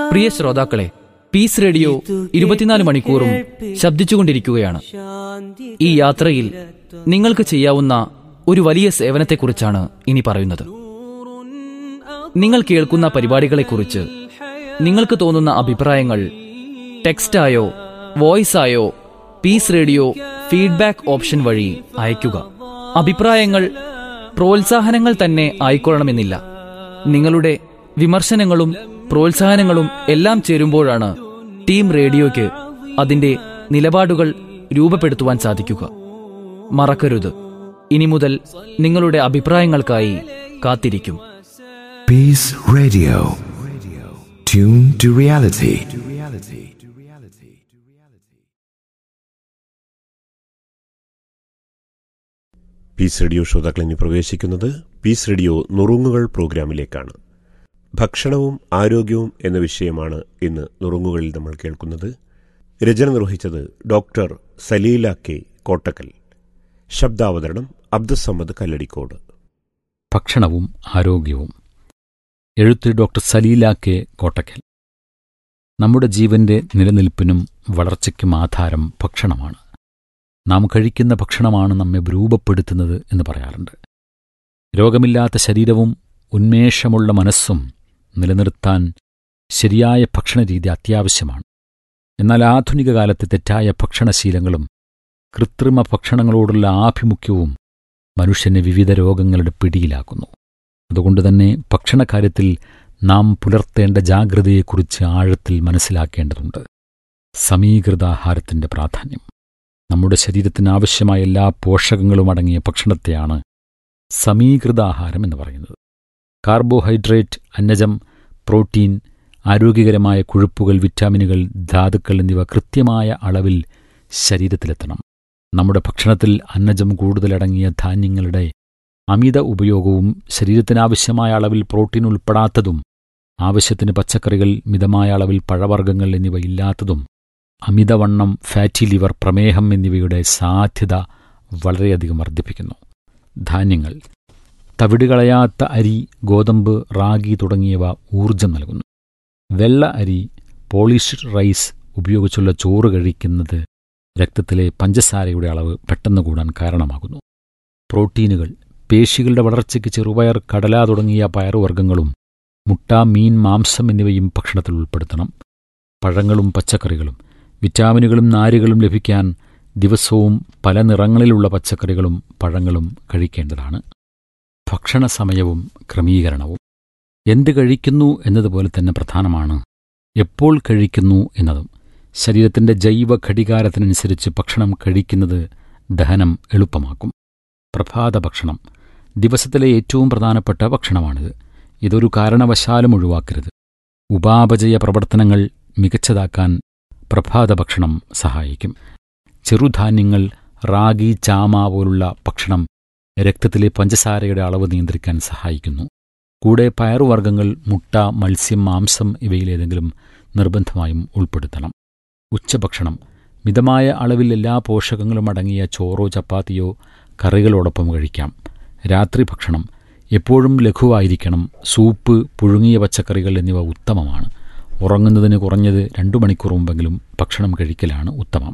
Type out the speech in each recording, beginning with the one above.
പ്രിയ ശ്രോതാക്കളെ piece radio ഇരുപത്തിനാല് മണിക്കൂറും ശബ്ദിച്ചുകൊണ്ടിരിക്കുകയാണ് ഈ യാത്രയിൽ നിങ്ങൾക്ക് ചെയ്യാവുന്ന ഒരു വലിയ സേവനത്തെക്കുറിച്ചാണ് ഇനി പറയുന്നത് നിങ്ങൾ കേൾക്കുന്ന പരിപാടികളെക്കുറിച്ച് നിങ്ങൾക്ക് തോന്നുന്ന അഭിപ്രായങ്ങൾ ടെക്സ്റ്റായോ വോയിസായോ പീസ് റേഡിയോ ഫീഡ്ബാക്ക് ഓപ്ഷൻ വഴി അയയ്ക്കുക അഭിപ്രായങ്ങൾ പ്രോത്സാഹനങ്ങൾ തന്നെ ആയിക്കൊള്ളണമെന്നില്ല നിങ്ങളുടെ വിമർശനങ്ങളും പ്രോത്സാഹനങ്ങളും എല്ലാം ചേരുമ്പോഴാണ് ടീം റേഡിയോയ്ക്ക് അതിന്റെ നിലപാടുകൾ രൂപപ്പെടുത്തുവാൻ സാധിക്കുക മറക്കരുത് ഇനി മുതൽ നിങ്ങളുടെ അഭിപ്രായങ്ങൾക്കായി കാത്തിരിക്കും Peace Radio. Tune to reality. Peace Radio ശ്രോതാക്കൾ ഇനി പ്രവേശിക്കുന്നത് പീസ് റേഡിയോ നുറുങ്ങുകൾ പ്രോഗ്രാമിലേക്കാണ് ഭക്ഷണവും ആരോഗ്യവും എന്ന വിഷയമാണ് ഇന്ന് നുറുങ്ങുകളിൽ നമ്മൾ കേൾക്കുന്നത് രചന നിർവഹിച്ചത് ഡോക്ടർ സലീല കെ കോട്ടക്കൽ ശബ്ദാവതരണം അബ്ദുസമ്മദ് കല്ലടിക്കോട് ഭക്ഷണവും ആരോഗ്യവും എഴുത്ത് ഡോക്ടർ സലീല കെ കോട്ടക്കൽ നമ്മുടെ ജീവന്റെ നിലനിൽപ്പിനും വളർച്ചയ്ക്കും ആധാരം ഭക്ഷണമാണ് നാം കഴിക്കുന്ന ഭക്ഷണമാണ് നമ്മെ രൂപപ്പെടുത്തുന്നത് എന്ന് പറയാറുണ്ട് രോഗമില്ലാത്ത ശരീരവും ഉന്മേഷമുള്ള മനസ്സും നിലനിർത്താൻ ശരിയായ ഭക്ഷണരീതി അത്യാവശ്യമാണ് എന്നാൽ ആധുനിക കാലത്തെ തെറ്റായ ഭക്ഷണശീലങ്ങളും കൃത്രിമ ഭക്ഷണങ്ങളോടുള്ള ആഭിമുഖ്യവും മനുഷ്യനെ വിവിധ രോഗങ്ങളുടെ പിടിയിലാക്കുന്നു അതുകൊണ്ടുതന്നെ ഭക്ഷണകാര്യത്തിൽ നാം പുലർത്തേണ്ട ജാഗ്രതയെക്കുറിച്ച് ആഴത്തിൽ മനസ്സിലാക്കേണ്ടതുണ്ട് സമീകൃതാഹാരത്തിന്റെ പ്രാധാന്യം നമ്മുടെ ശരീരത്തിന് ആവശ്യമായ എല്ലാ പോഷകങ്ങളും അടങ്ങിയ ഭക്ഷണത്തെയാണ് സമീകൃതാഹാരം എന്ന് പറയുന്നത് കാർബോഹൈഡ്രേറ്റ് അന്നജം പ്രോട്ടീൻ ആരോഗ്യകരമായ കൊഴുപ്പുകൾ വിറ്റാമിനുകൾ ധാതുക്കൾ എന്നിവ കൃത്യമായ അളവിൽ ശരീരത്തിലെത്തണം നമ്മുടെ ഭക്ഷണത്തിൽ അന്നജം കൂടുതലടങ്ങിയ ധാന്യങ്ങളുടെ അമിത ഉപയോഗവും ശരീരത്തിനാവശ്യമായ അളവിൽ പ്രോട്ടീൻ ഉൾപ്പെടാത്തതും ആവശ്യത്തിന് പച്ചക്കറികൾ മിതമായ അളവിൽ പഴവർഗ്ഗങ്ങൾ എന്നിവ ഇല്ലാത്തതും അമിതവണ്ണം ഫാറ്റി ലിവർ പ്രമേഹം എന്നിവയുടെ സാധ്യത വളരെയധികം വർദ്ധിപ്പിക്കുന്നു ധാന്യങ്ങൾ തവിടുകളയാത്ത അരി ഗോതമ്പ് റാഗി തുടങ്ങിയവ ഊർജം നൽകുന്നു വെള്ള അരി പോളിഷ്ഡ് റൈസ് ഉപയോഗിച്ചുള്ള ചോറ് കഴിക്കുന്നത് രക്തത്തിലെ പഞ്ചസാരയുടെ അളവ് പെട്ടെന്ന് കൂടാൻ കാരണമാകുന്നു പ്രോട്ടീനുകൾ പേശികളുടെ വളർച്ചയ്ക്ക് ചെറുപയർ കടല തുടങ്ങിയ പയറുവർഗ്ഗങ്ങളും മുട്ട മീൻ മാംസം എന്നിവയും ഭക്ഷണത്തിൽ ഉൾപ്പെടുത്തണം പഴങ്ങളും പച്ചക്കറികളും വിറ്റാമിനുകളും നാരുകളും ലഭിക്കാൻ ദിവസവും പല നിറങ്ങളിലുള്ള പച്ചക്കറികളും പഴങ്ങളും കഴിക്കേണ്ടതാണ് ഭക്ഷണ സമയവും ക്രമീകരണവും എന്ത് കഴിക്കുന്നു എന്നതുപോലെ തന്നെ പ്രധാനമാണ് എപ്പോൾ കഴിക്കുന്നു എന്നതും ശരീരത്തിന്റെ ജൈവ ഘടികാരത്തിനനുസരിച്ച് ഭക്ഷണം കഴിക്കുന്നത് ദഹനം എളുപ്പമാക്കും പ്രഭാത ഭക്ഷണം ദിവസത്തിലെ ഏറ്റവും പ്രധാനപ്പെട്ട ഭക്ഷണമാണിത് ഇതൊരു കാരണവശാലും ഒഴിവാക്കരുത് ഉപാപചയ പ്രവർത്തനങ്ങൾ മികച്ചതാക്കാൻ പ്രഭാത ഭക്ഷണം സഹായിക്കും ചെറുധാന്യങ്ങൾ റാഗി ചാമ പോലുള്ള ഭക്ഷണം രക്തത്തിലെ പഞ്ചസാരയുടെ അളവ് നിയന്ത്രിക്കാൻ സഹായിക്കുന്നു കൂടെ പയറുവർഗ്ഗങ്ങൾ മുട്ട മത്സ്യം മാംസം ഇവയിലേതെങ്കിലും നിർബന്ധമായും ഉൾപ്പെടുത്തണം ഉച്ചഭക്ഷണം മിതമായ അളവിൽ എല്ലാ പോഷകങ്ങളും അടങ്ങിയ ചോറോ ചപ്പാത്തിയോ കറികളോടൊപ്പം കഴിക്കാം രാത്രി ഭക്ഷണം എപ്പോഴും ലഘുവായിരിക്കണം സൂപ്പ് പുഴുങ്ങിയ പച്ചക്കറികൾ എന്നിവ ഉത്തമമാണ് ഉറങ്ങുന്നതിന് കുറഞ്ഞത് രണ്ടു മണിക്കൂർ മുമ്പെങ്കിലും ഭക്ഷണം കഴിക്കലാണ് ഉത്തമം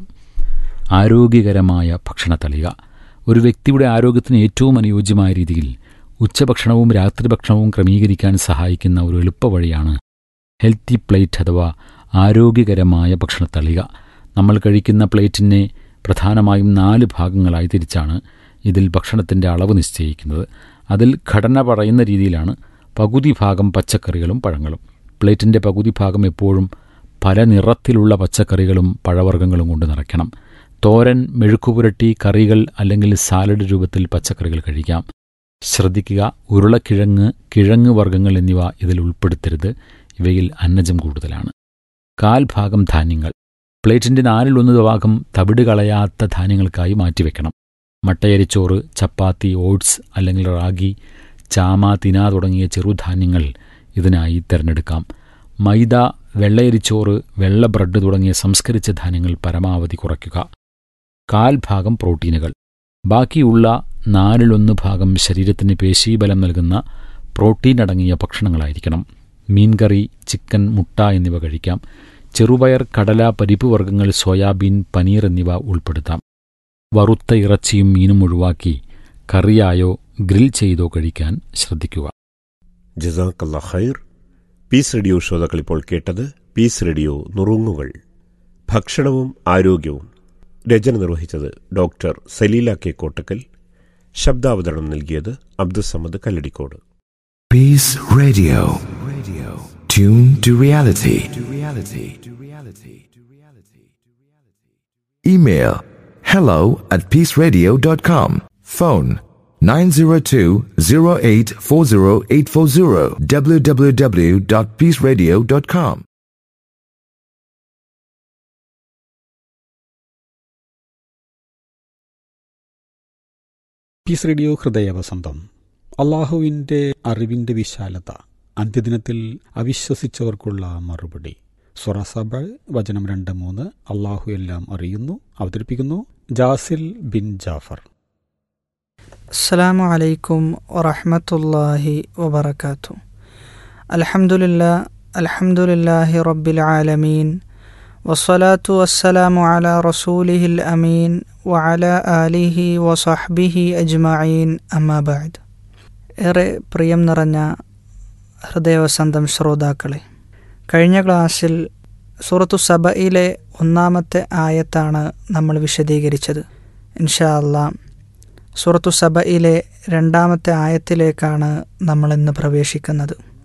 ആരോഗ്യകരമായ ഭക്ഷണത്തളിക ഒരു വ്യക്തിയുടെ ആരോഗ്യത്തിന് ഏറ്റവും അനുയോജ്യമായ രീതിയിൽ ഉച്ചഭക്ഷണവും രാത്രി ഭക്ഷണവും ക്രമീകരിക്കാൻ സഹായിക്കുന്ന ഒരു എളുപ്പവഴിയാണ് ഹെൽത്തി പ്ലേറ്റ് അഥവാ ആരോഗ്യകരമായ ഭക്ഷണത്തളിക നമ്മൾ കഴിക്കുന്ന പ്ലേറ്റിനെ പ്രധാനമായും നാല് ഭാഗങ്ങളായി തിരിച്ചാണ് ഇതിൽ ഭക്ഷണത്തിൻ്റെ അളവ് നിശ്ചയിക്കുന്നത് അതിൽ ഘടന പറയുന്ന രീതിയിലാണ് പകുതി ഭാഗം പച്ചക്കറികളും പഴങ്ങളും പ്ലേറ്റിൻ്റെ പകുതി ഭാഗം എപ്പോഴും പല നിറത്തിലുള്ള പച്ചക്കറികളും പഴവർഗ്ഗങ്ങളും കൊണ്ട് നിറയ്ക്കണം തോരൻ മെഴുക്കുപുരട്ടി കറികൾ അല്ലെങ്കിൽ സാലഡ് രൂപത്തിൽ പച്ചക്കറികൾ കഴിക്കാം ശ്രദ്ധിക്കുക ഉരുളക്കിഴങ്ങ് കിഴങ്ങ് വർഗ്ഗങ്ങൾ എന്നിവ ഇതിൽ ഉൾപ്പെടുത്തരുത് ഇവയിൽ അന്നജം കൂടുതലാണ് കാൽ ഭാഗം ധാന്യങ്ങൾ പ്ലേറ്റിന്റെ നാലിലൊന്ന് ഭാഗം തവിട് കളയാത്ത ധാന്യങ്ങൾക്കായി മാറ്റിവെക്കണം മട്ടയരിച്ചോറ് ചപ്പാത്തി ഓട്സ് അല്ലെങ്കിൽ റാഗി ചാമ തിന തുടങ്ങിയ ചെറുധാന്യങ്ങൾ ഇതിനായി തിരഞ്ഞെടുക്കാം മൈദ വെള്ളയരിച്ചോറ് വെള്ള ബ്രെഡ് തുടങ്ങിയ സംസ്കരിച്ച ധാന്യങ്ങൾ പരമാവധി കുറയ്ക്കുക കാൽ ഭാഗം പ്രോട്ടീനുകൾ ബാക്കിയുള്ള നാലിലൊന്ന് ഭാഗം ശരീരത്തിന് പേശീബലം നൽകുന്ന പ്രോട്ടീൻ അടങ്ങിയ ഭക്ഷണങ്ങളായിരിക്കണം മീൻകറി ചിക്കൻ മുട്ട എന്നിവ കഴിക്കാം ചെറുപയർ കടല പരിപ്പ് വർഗ്ഗങ്ങൾ സോയാബീൻ പനീർ എന്നിവ ഉൾപ്പെടുത്താം വറുത്ത ഇറച്ചിയും മീനും ഒഴിവാക്കി കറിയായോ ഗ്രിൽ ചെയ്തോ കഴിക്കാൻ ശ്രദ്ധിക്കുക ജസാക്കല്ല ഖൈർ പീസ് റേഡിയോ ശ്രോതാക്കൾ ഇപ്പോൾ കേട്ടത് പീസ് റേഡിയോ നുറുങ്ങുകൾ ഭക്ഷണവും ആരോഗ്യവും രചന നിർവഹിച്ചത് ഡോക്ടർ സലീല കെ കോട്ടക്കൽ ശബ്ദാവതരണം നൽകിയത് Abdussamad Kalladikode Peace Radio. Radio. Tune to reality. To reality. To reality. To reality. Email hello at peaceradio.com. Phone 902-0840840 www.peaceradio.com. Peace Radio ഹൃദയവസന്തം അള്ളാഹുവിൻ്റെ അറിവിൻ്റെ വിശാലത അന്ത്യദിനത്തിൽ അവിശ്വസിച്ചവർക്കുള്ള മറുപടി സ്വറസബ വചനം രണ്ട് മൂന്ന് അള്ളാഹു എല്ലാം അറിയുന്നു അവതരിപ്പിക്കുന്നു ജാസിൽ ബിൻ ജാഫർ السلام عليكم ورحمة الله وبركاته الحمد لله الحمد لله رب العالمين والصلاة والسلام على رسوله الأمين وعلى آله وصحبه أجمعين أما بعد ഏറെ പ്രിയം നിറഞ്ഞ ഹൃദയവസന്തം ശ്രോതാക്കളെ കഴിഞ്ഞ ക്ലാസ്സിൽ സൂറത്തു സബയിലെ ഒന്നാമത്തെ ആയത്താണ് നമ്മൾ വിശദീകരിച്ചത് ഇൻഷാ അള്ളാഹ് സൂറത്തു സബയിലെ രണ്ടാമത്തെ ആയത്തിലേക്കാണ് നമ്മൾ ഇന്ന് പ്രവേശിക്കുന്നത്